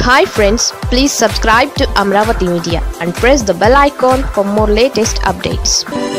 hi friends please subscribe to Amaravati media and press the bell icon for more latest updates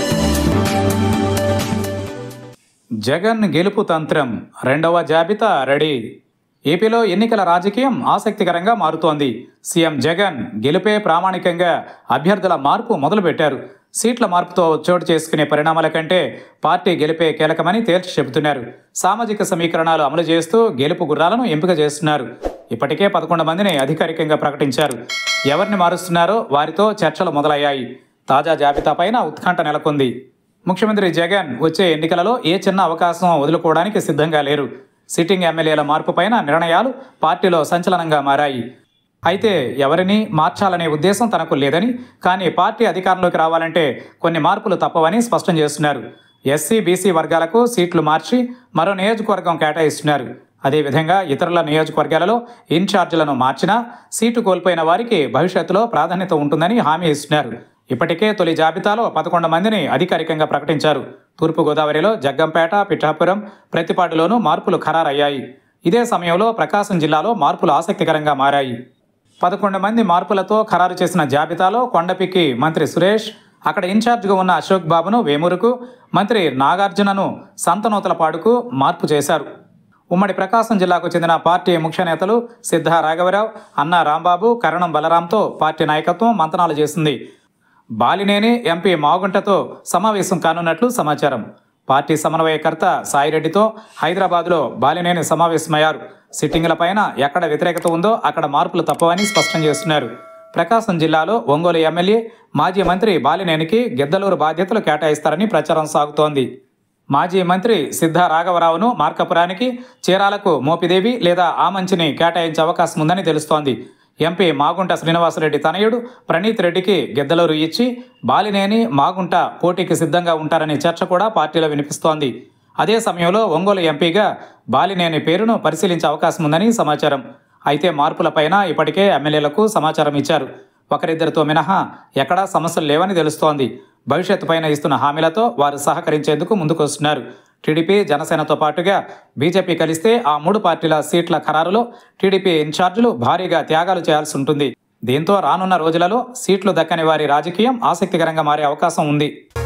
Jagan గెలుపు తంత్రం రెండవ జాబితా ready ఏపీలో ఎన్నికల రాజకీయం ఆసక్తికరంగా మారుతోంది సీఎం జగన్ గెలుపే ప్రామాణికంగా అభ్యర్థుల మార్పు మొదలుపెట్టారు సీట్ల మార్పుతో చోటు చేసుకునే పరిణామాల కంటే పార్టీ గెలిపే కీలకమని తేల్చి చెబుతున్నారు సామాజిక సమీకరణాలు అమలు చేస్తూ గెలుపు గుర్రాలను ఎంపిక చేస్తున్నారు ఇప్పటికే పదకొండు మందిని అధికారికంగా ప్రకటించారు ఎవరిని మారుస్తున్నారో వారితో చర్చలు మొదలయ్యాయి తాజా జాబితా పైన ఉత్కంఠ నెలకొంది ముఖ్యమంత్రి జగన్ వచ్చే ఎన్నికలలో ఏ చిన్న అవకాశం వదులుకోవడానికి సిద్ధంగా లేరు సిట్టింగ్ ఎమ్మెల్యేల మార్పు పైన నిర్ణయాలు పార్టీలో సంచలనంగా మారాయి అయితే ఎవరిని మార్చాలనే ఉద్దేశం తనకు లేదని కానీ పార్టీ అధికారంలోకి రావాలంటే కొన్ని మార్పులు తప్పవని స్పష్టం చేస్తున్నారు ఎస్సీ బీసీ వర్గాలకు సీట్లు మార్చి మరో నియోజకవర్గం కేటాయిస్తున్నారు అదేవిధంగా ఇతరుల నియోజకవర్గాలలో ఇన్ఛార్జీలను మార్చినా సీటు కోల్పోయిన వారికి భవిష్యత్తులో ప్రాధాన్యత ఉంటుందని హామీ ఇస్తున్నారు ఇప్పటికే తొలి జాబితాలో పదకొండు మందిని అధికారికంగా ప్రకటించారు తూర్పుగోదావరిలో జగ్గంపేట పిఠాపురం ప్రతిపాడులోనూ మార్పులు ఖరారయ్యాయి ఇదే సమయంలో ప్రకాశం జిల్లాలో మార్పులు ఆసక్తికరంగా మారాయి పదకొండు మంది మార్పులతో ఖరారు చేసిన జాబితాలో కొండపిక్కి మంత్రి సురేష్ అక్కడ ఇన్ఛార్జిగా ఉన్న అశోక్ బాబును వేమూరుకు మంత్రి నాగార్జునను సంతనూతలపాడుకు మార్పు చేశారు ఉమ్మడి ప్రకాశం జిల్లాకు చెందిన పార్టీ ముఖ్య నేతలు సిద్ధ రాఘవరావు అన్నా రాంబాబు కరణం బలరాంతో పార్టీ నాయకత్వం మంతనాలు చేసింది బాలినేని ఎంపీ మాగుంటతో సమావేశం కానున్నట్లు సమాచారం పార్టీ సమన్వయకర్త సాయిరెడ్డితో హైదరాబాద్లో బాలినేని సమావేశమయ్యారు సిట్టింగులపైన ఎక్కడ వ్యతిరేకత ఉందో అక్కడ మార్పులు తప్పవని స్పష్టం చేస్తున్నారు ప్రకాశం జిల్లాలో ఒంగోలు ఎమ్మెల్యే మాజీ మంత్రి బాలినేనికి గిద్దలూరు బాధ్యతలు కేటాయిస్తారని ప్రచారం సాగుతోంది మాజీ మంత్రి సిద్ధ రాఘవరావును మార్కపురానికి చీరాలకు మోపిదేవి లేదా ఆమంచిని కేటాయించే అవకాశం ఉందని తెలుస్తోంది ఎంపీ మాగుంట శ్రీనివాసరెడ్డి తనయుడు ప్రణీత్ రెడ్డికి గిద్దలూరు ఇచ్చి బాలినేని మాగుంట పోటీకి సిద్ధంగా ఉంటారనే చర్చ కూడా పార్టీలో వినిపిస్తోంది అదే సమయంలో ఒంగోలు ఎంపీగా బాలినేని పేరును పరిశీలించే అవకాశం ఉందని సమాచారం అయితే మార్పులపైన ఇప్పటికే ఎమ్మెల్యేలకు సమాచారం ఇచ్చారు ఒకరిద్దరితో మినహా ఎక్కడా సమస్యలు లేవని తెలుస్తోంది భవిష్యత్తు పైన ఇస్తున్న హామీలతో వారు సహకరించేందుకు ముందుకొస్తున్నారు టీడీపీ జనసేనతో పాటుగా బీజేపీ కలిస్తే ఆ మూడు పార్టీల సీట్ల ఖరారులో టీడీపీ ఇన్ఛార్జీలు భారీగా త్యాగాలు చేయాల్సి ఉంటుంది దీంతో రానున్న రోజులలో సీట్లు దక్కని వారి రాజకీయం ఆసక్తికరంగా మారే అవకాశం ఉంది